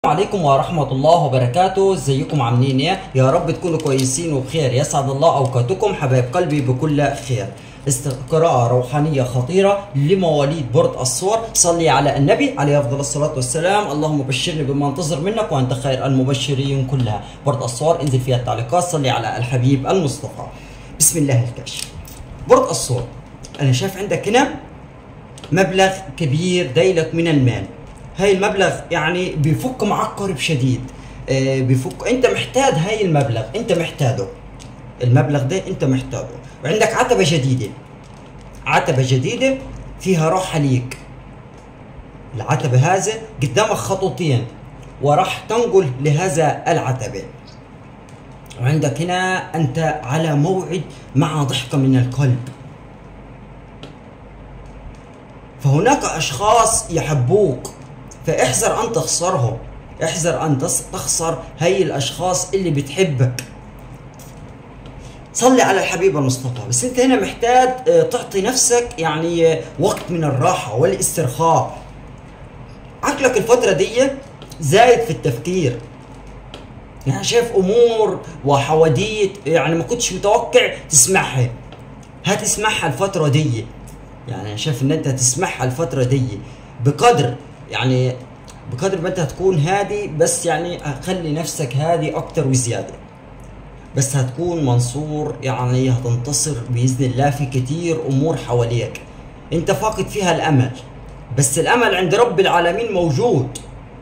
عليكم ورحمة الله وبركاته ازيكم عاملين ايه يا رب تكونوا كويسين وبخير يسعد الله اوقاتكم حبايب قلبي بكل خير است- قراءة روحانية خطيرة لمواليد برد الصور صلي على النبي عليه أفضل الصلاة والسلام اللهم بشرني بما انتظر منك وأنت خير المبشرين كلها برد الصور انزل فيها التعليقات صلي على الحبيب المصطفى بسم الله الكاشف برد الصور أنا شايف عندك هنا مبلغ كبير دايلك من المال هاي المبلغ يعني بيفك معك قرب شديد آه، بيفك انت محتاج هاي المبلغ انت محتاجه المبلغ ده انت محتاجه وعندك عتبة جديدة عتبة جديدة فيها راحة ليك العتبة هذا قدامك خطوتين وراح تنقل لهذا العتبة وعندك هنا انت على موعد مع ضحكة من القلب فهناك اشخاص يحبوك فاحذر ان تخسرهم احذر ان تص- تخسر هاي الاشخاص اللي بتحبك صلي على الحبيب المصطفى بس انت هنا محتاج آه، تعطي نفسك يعني آه، وقت من الراحة والاسترخاء عقلك الفترة دي زايد في التفكير يعني شايف امور وحواديت يعني ما كنتش متوقع تسمعها هتسمعها الفترة دي يعني أنا شايف ان انت هتسمعها الفترة دي بقدر يعني بقدر ما انت هتكون هادي بس يعني خلي نفسك هادي اكتر وزيادة بس هتكون منصور يعني هتنتصر باذن الله في كتير امور حواليك انت فاقد فيها الامل بس الامل عند رب العالمين موجود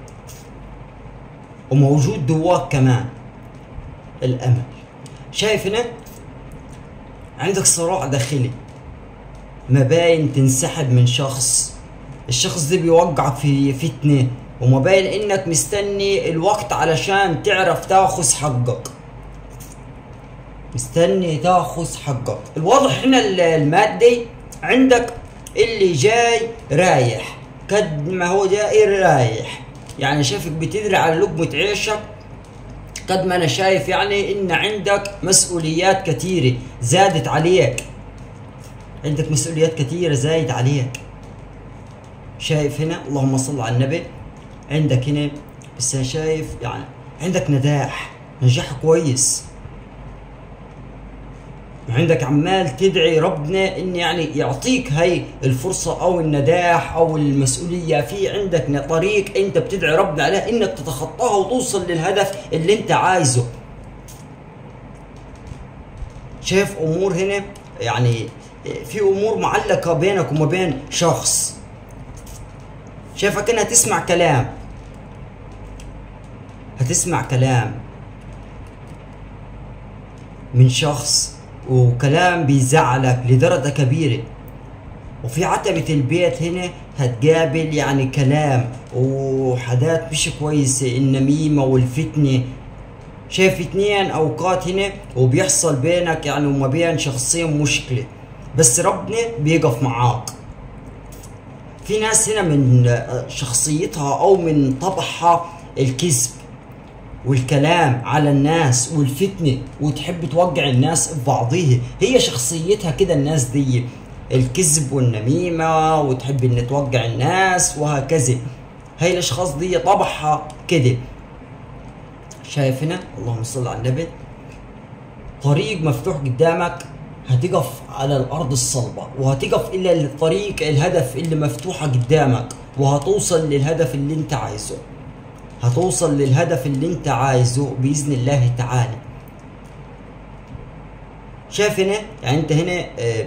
وموجود جواك كمان الامل شايف هنا عندك صراع داخلي مباين تنسحب من شخص الشخص ده بيوقعك في فتنة ومباين انك مستني الوقت علشان تعرف تاخذ حقك مستني تاخذ حقك الواضح هنا ال- المادي عندك اللي جاي رايح قد ما هو جاي رايح يعني شايفك بتدري على لقمة عيشك قد ما انا شايف يعني ان عندك مسؤوليات كثيرة زادت عليك عندك مسؤوليات كثيرة زايد عليك شايف هنا اللهم صل على النبي عندك هنا بس انا شايف يعني عندك نجاح نجاح كويس عندك عمال تدعي ربنا ان يعني يعطيك هاي الفرصة او النجاح او المسؤولية في عندك طريق انت بتدعي ربنا عليه انك تتخطاها وتوصل للهدف اللي انت عايزه شايف امور هنا يعني في امور معلقة بينك وما بين شخص شايفك انها تسمع كلام هتسمع كلام من شخص وكلام بيزعلك لدرجة كبيرة وفي عتبة البيت هنا هتقابل يعني كلام وحاجات مش كويسة النميمة والفتنة شايف اتنين اوقات هنا وبيحصل بينك يعني وما بين شخصين مشكلة بس ربنا بيقف معاك في ناس هنا من شخصيتها او من طبعها الكذب والكلام على الناس والفتنة وتحب توقع الناس في بعضيه هي شخصيتها كده الناس دي الكذب والنميمة وتحب ان توقع الناس وهكذا هي الاشخاص دي طبعها كده شايف هنا اللهم صل على النبي طريق مفتوح قدامك هتقف على الارض الصلبة وهتقف الى الطريق الهدف اللي مفتوحة قدامك وهتوصل للهدف اللي انت عايزه هتوصل للهدف اللي انت عايزه باذن الله تعالى شايف هنا يعني انت هنا آه،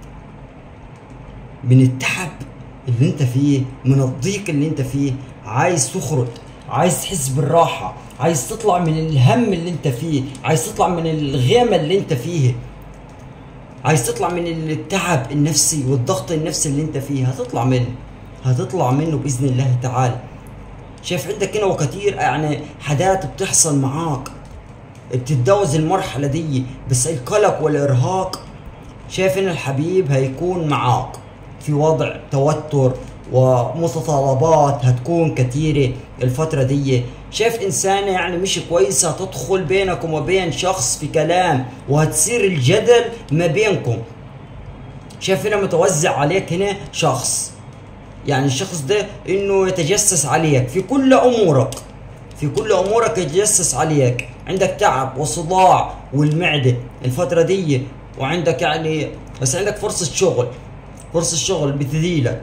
من التعب اللي انت فيه من الضيق اللي انت فيه عايز تخرج عايز تحس بالراحة عايز تطلع من الهم اللي انت فيه عايز تطلع من الغيمة اللي انت فيه عايز تطلع من التعب النفسي والضغط النفسي اللي انت فيه هتطلع منه هتطلع منه بإذن الله تعالى شايف عندك هنا وكتير يعني حاجات بتحصل معاك بتتجاوز المرحلة دي بس القلق والإرهاق شايف ان الحبيب هيكون معاك في وضع توتر ومتطلبات هتكون كتيرة الفترة دي شايف إنسانة يعني مش كويسة هتدخل بينك وما بين شخص في كلام وهتصير الجدل ما بينكم شايف هنا متوزع عليك هنا شخص يعني الشخص ده انه يتجسس عليك في كل امورك في كل امورك يتجسس عليك عندك تعب وصداع والمعده الفتره دي وعندك يعني بس عندك فرصه شغل فرصه شغل بتذيلك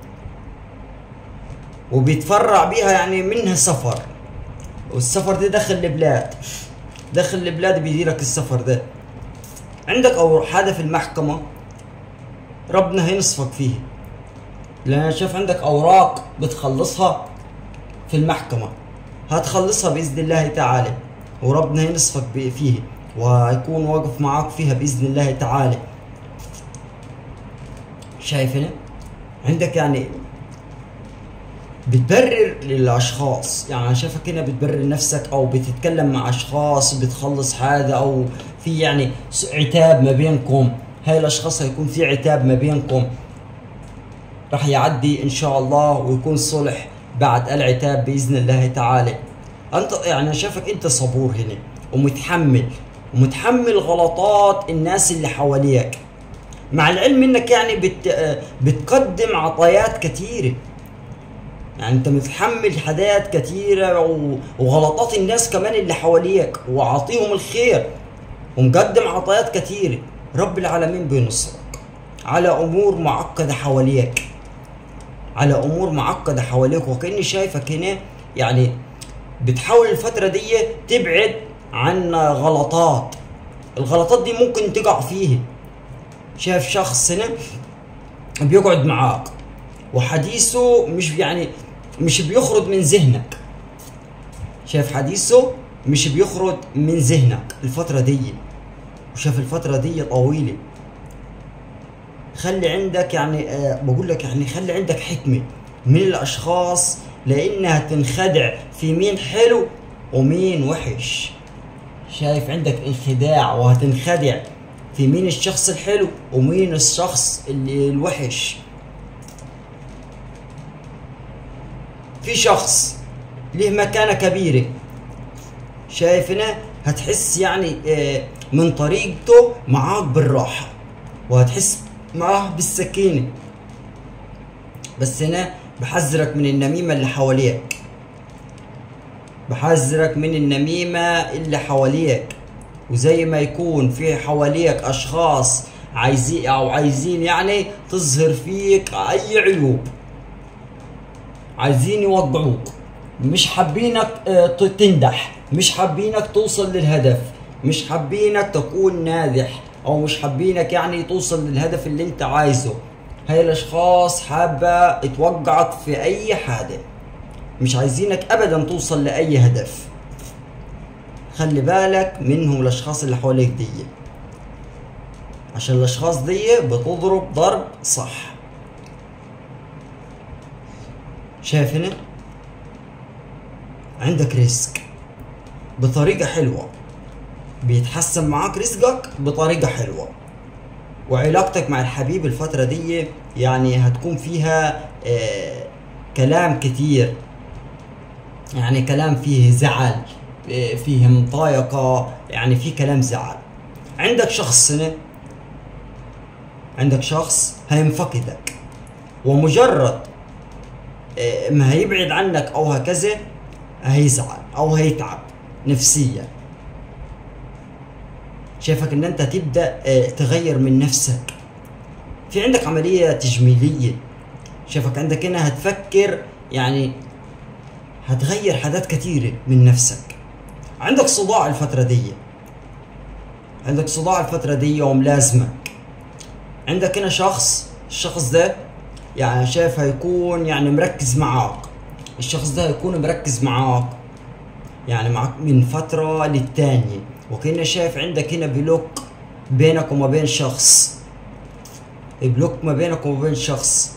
وبيتفرع بيها يعني منها سفر والسفر ده دخل البلاد دخل البلاد بيديرك السفر ده عندك او حدا في المحكمة ربنا هينصفك فيه لان انا شايف عندك اوراق بتخلصها في المحكمة هتخلصها باذن الله تعالى وربنا هينصفك ب- فيه وهيكون واقف معاك فيها باذن الله تعالى شايف هنا عندك يعني بتبرر للاشخاص يعني انا شايفك هنا بتبرر نفسك او بتتكلم مع اشخاص بتخلص حاجه او في يعني س- عتاب ما بينكم هاي الاشخاص هيكون في عتاب ما بينكم راح يعدي ان شاء الله ويكون صلح بعد العتاب باذن الله تعالى انت يعني انا شايفك انت صبور هنا ومتحمل ومتحمل غلطات الناس اللي حواليك مع العلم انك يعني بت آه، بتقدم عطايات كثيره يعني انت متحمل حاجات كثيره و- وغلطات الناس كمان اللي حواليك وعاطيهم الخير ومقدم عطايات كثيره رب العالمين بينصرك على امور معقده حواليك على امور معقده حواليك وكاني شايفك هنا يعني بتحاول الفتره دي تبعد عن غلطات الغلطات دي ممكن تقع فيه شايف شخص هنا بيقعد معاك وحديثه مش يعني مش بيخرج من ذهنك شايف حديثه مش بيخرج من ذهنك الفترة دي وشايف الفترة دي طويلة خلي عندك يعني آه بقول لك يعني خلي عندك حكمة من الأشخاص لأنها تنخدع في مين حلو ومين وحش شايف عندك انخداع وهتنخدع في مين الشخص الحلو ومين الشخص اللي الوحش في شخص له مكانة كبيرة شايف هنا هتحس يعني آه، من طريقته معاك بالراحة وهتحس معاه بالسكينة بس هنا بحذرك من النميمة اللي حواليك بحذرك من النميمة اللي حواليك وزي ما يكون في حواليك أشخاص عايزين أو عايزين يعني تظهر فيك أي عيوب عايزين يوقعوك مش حابينك آه، ت- تنجح مش حابينك توصل للهدف مش حابينك تكون ناجح او مش حابينك يعني توصل للهدف اللي انت عايزه هاي الاشخاص حابة توقعك في اي حاجة مش عايزينك ابدا توصل لاي هدف خلي بالك منهم الاشخاص اللي حواليك دي عشان الاشخاص دي بتضرب ضرب صح شايف هنا عندك رزق بطريقة حلوة بيتحسن معاك رزقك بطريقة حلوة وعلاقتك مع الحبيب الفترة دي يعني هتكون فيها آه كلام كتير يعني كلام فيه زعل آه، فيه مضايقة يعني في كلام زعل عندك شخص هنا عندك شخص هينفقدك ومجرد آه، ما هيبعد عنك او هكذا هيزعل او هيتعب نفسيا شايفك ان انت تبدا آه، تغير من نفسك في عندك عمليه تجميليه شايفك عندك هنا هتفكر يعني هتغير حاجات كثيره من نفسك عندك صداع الفتره دي عندك صداع الفتره دي وملازمك عندك هنا شخص الشخص ده يعني شايف هيكون يعني مركز معاك الشخص ده هيكون مركز معاك يعني معاك من فترة للتانية وكأنه شايف عندك هنا بلوك بينك وما بين شخص بلوك ما بينك وما بين شخص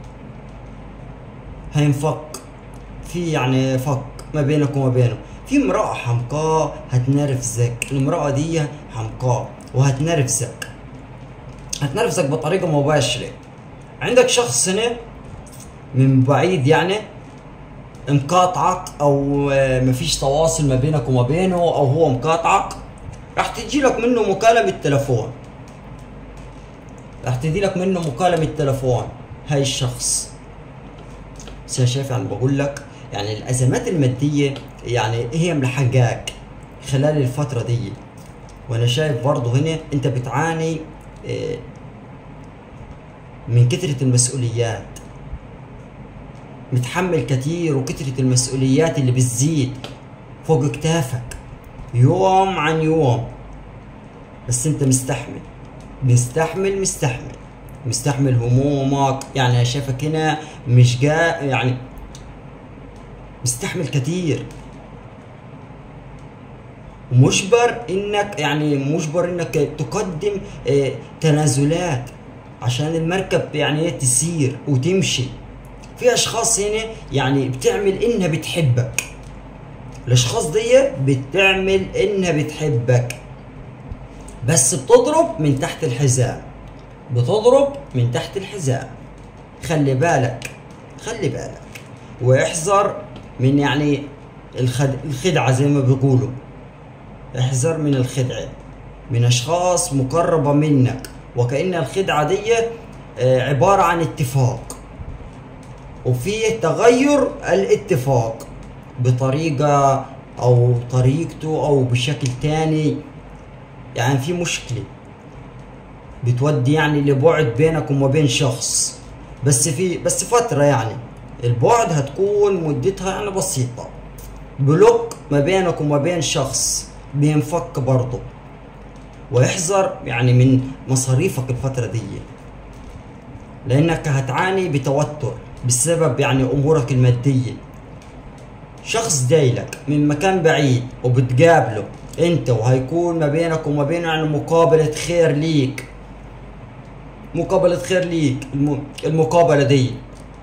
هينفك في يعني فك ما بينك وما بينه في امرأة حمقاء هتنرفزك المرأة دي حمقاء وهتنرفزك هتنرفزك بطريقة مباشرة عندك شخص هنا من بعيد يعني مقاطعك او آه، مفيش تواصل ما بينك وما بينه او هو مقاطعك راح تجي لك منه مكالمة تلفون راح تجي لك منه مكالمة تلفون هاي الشخص بس يا شايف يعني بقول لك يعني الازمات الماديه يعني هي ملحقاك خلال الفتره دي وانا شايف برضه هنا انت بتعاني آه، من كثره المسؤوليات متحمل كتير وكثره المسؤوليات اللي بتزيد فوق كتافك يوم عن يوم بس انت مستحمل مستحمل مستحمل مستحمل همومك يعني انا شايفك هنا مش جا يعني مستحمل كتير مجبر انك يعني مجبر انك تقدم آه، تنازلات عشان المركب يعني إيه تسير وتمشي في اشخاص هنا يعني بتعمل انها بتحبك الاشخاص دي بتعمل انها بتحبك بس بتضرب من تحت الحزام بتضرب من تحت الحزام خلي بالك خلي بالك واحذر من يعني الخد... الخدعة زي ما بيقولوا احذر من الخدعة من اشخاص مقربة منك وكأن الخدعة دي آه، عبارة عن اتفاق وفيه تغير الاتفاق بطريقة او طريقته او بشكل تاني يعني في مشكلة بتودي يعني لبعد بينك وما بين شخص بس في بس فترة يعني البعد هتكون مدتها يعني بسيطة بلوك ما بينك وما بين شخص بينفك برضه واحذر يعني من مصاريفك الفترة دي لانك هتعاني بتوتر بسبب يعني امورك المادية شخص جايلك من مكان بعيد وبتقابله انت وهيكون ما بينك وما بينه يعني مقابلة خير ليك مقابلة خير ليك الم- المقابلة دي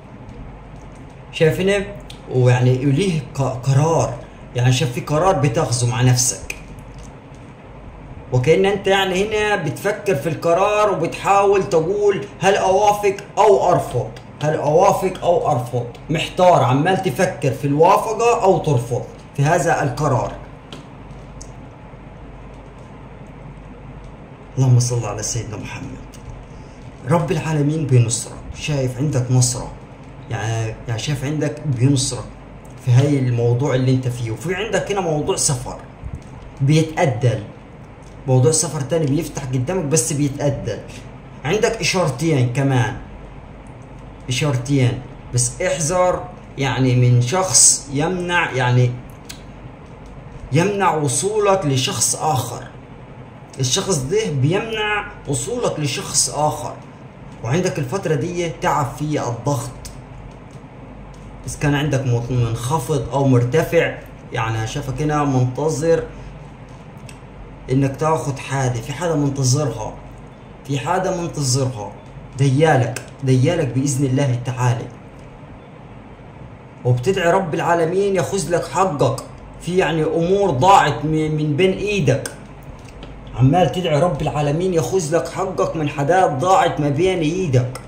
شايفين ويعني ليه ق- قرار يعني شايف في قرار بتاخذه مع نفسك وكأن انت يعني هنا بتفكر في القرار وبتحاول تقول هل اوافق او ارفض هل اوافق او ارفض محتار عمال تفكر في الوافقة او ترفض في هذا القرار اللهم صل على سيدنا محمد رب العالمين بينصرك شايف عندك نصرة يعني يعني شايف عندك بينصرك في هاي الموضوع اللي انت فيه وفي عندك هنا موضوع سفر بيتأدل موضوع سفر تاني بيفتح قدامك بس بيتأدل عندك إشارتين كمان إشارتين بس احذر يعني من شخص يمنع يعني يمنع وصولك لشخص آخر الشخص ده بيمنع وصولك لشخص آخر وعندك الفترة دي تعب في الضغط إذا كان عندك منخفض أو مرتفع يعني شافك هنا منتظر إنك تاخد حاجة في حاجة منتظرها في حاجة منتظرها ديالك ديالك بإذن الله تعالى وبتدعي رب العالمين ياخذ لك حقك في يعني امور ضاعت من من بين ايدك عمال تدعي رب العالمين ياخذ لك حقك من حاجات ضاعت ما بين ايدك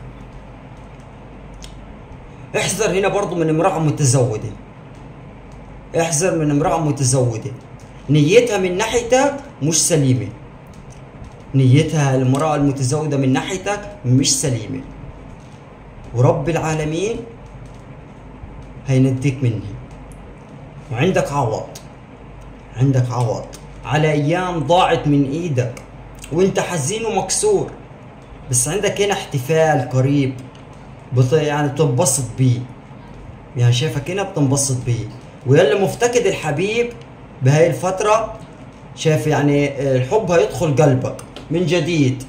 احذر هنا برضو من امرأة متزوجة احذر من امرأة متزوجة نيتها من ناحيتك مش سليمة نيتها المرأة المتزوجة من ناحيتك مش سليمة ورب العالمين هينديك مني وعندك عوض عندك عوض على ايام ضاعت من ايدك وانت حزين ومكسور بس عندك هنا احتفال قريب بت... يعني بتنبسط بيه يعني شايفك هنا بتنبسط بيه ويلي مفتقد الحبيب بهاي الفترة شايف يعني الحب هيدخل قلبك من جديد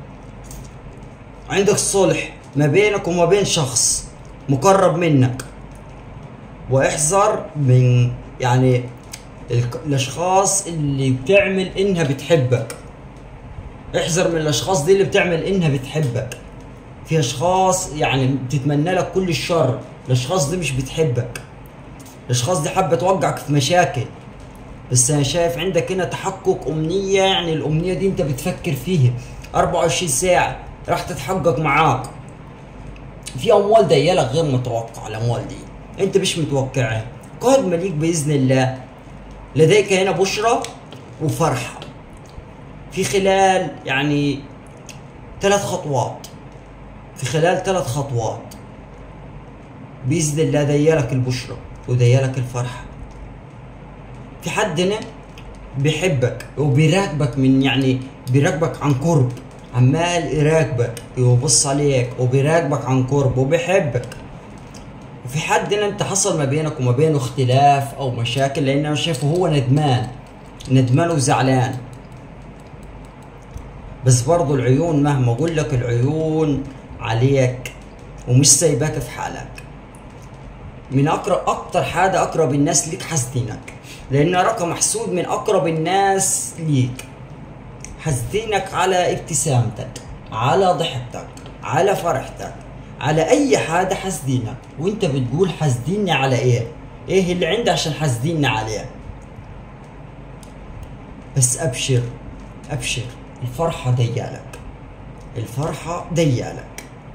عندك صلح ما بينك وما بين شخص مقرب منك واحذر من يعني الك- الاشخاص اللي بتعمل انها بتحبك احذر من الاشخاص دي اللي بتعمل انها بتحبك في اشخاص يعني بتتمنى لك كل الشر الاشخاص دي مش بتحبك الاشخاص دي حابه توقعك في مشاكل بس انا شايف عندك هنا تحقق امنيه يعني الامنيه دي انت بتفكر فيها 24 ساعه راح تتحقق معاك في اموال ديالك غير متوقعه الاموال دي انت مش متوقعها قادمه مليك باذن الله لديك هنا بشرى وفرحه في خلال يعني ثلاث خطوات في خلال ثلاث خطوات باذن الله ديالك البشرى وديالك الفرحة في حد هنا بيحبك وبيراقبك من يعني بيراقبك عن قرب عمال يراقبك ويبص عليك وبيراقبك عن قرب وبيحبك وفي حد هنا انت حصل ما بينك وما بينه اختلاف او مشاكل لان انا شايفه هو ندمان ندمان وزعلان بس برضو العيون مهما اقول لك العيون عليك ومش سايباك في حالك من اقرب اكتر حاجه اقرب الناس ليك حاسدينك لان رقم محسود من اقرب الناس ليك حاسدينك على ابتسامتك على ضحكتك على فرحتك على اي حاجه حاسدينك وانت بتقول حاسديني على ايه ايه اللي عندي عشان حاسديني عليه بس ابشر ابشر الفرحه ديالك الفرحه ديالك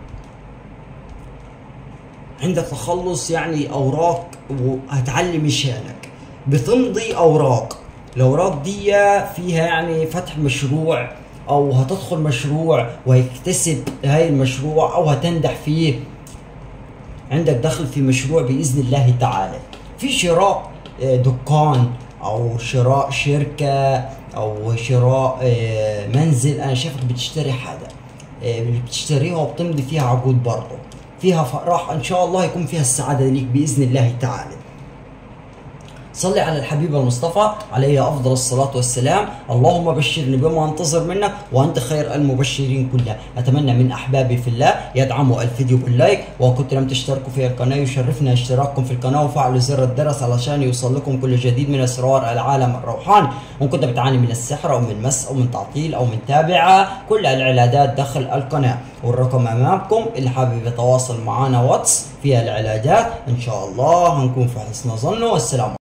عندك تخلص يعني اوراق وهتعلم شانك بتمضي اوراق الاوراق دي فيها يعني فتح مشروع او هتدخل مشروع وهيكتسب هاي المشروع او هتنجح فيه عندك دخل في مشروع باذن الله تعالى في شراء آه، دكان او شراء شركه او شراء آه، منزل انا شايفك بتشتري حاجه آه، بتشتريها وبتمضي فيها عقود برضه فيها فرح ان شاء الله يكون فيها السعاده ليك باذن الله تعالى صلي على الحبيب المصطفى عليه افضل الصلاه والسلام اللهم بشرني بما انتظر منك وانت خير المبشرين كلها اتمنى من احبابي في الله يدعموا الفيديو باللايك وان كنتم لم تشتركوا في القناه يشرفنا اشتراككم في القناه وفعلوا زر الجرس علشان يوصل لكم كل جديد من اسرار العالم الروحاني وان كنت بتعاني من السحر او من مس او من تعطيل او من تابعه كل العلاجات داخل القناه والرقم امامكم اللي حابب يتواصل معنا واتس في العلاجات ان شاء الله هنكون في حسن ظنه والسلام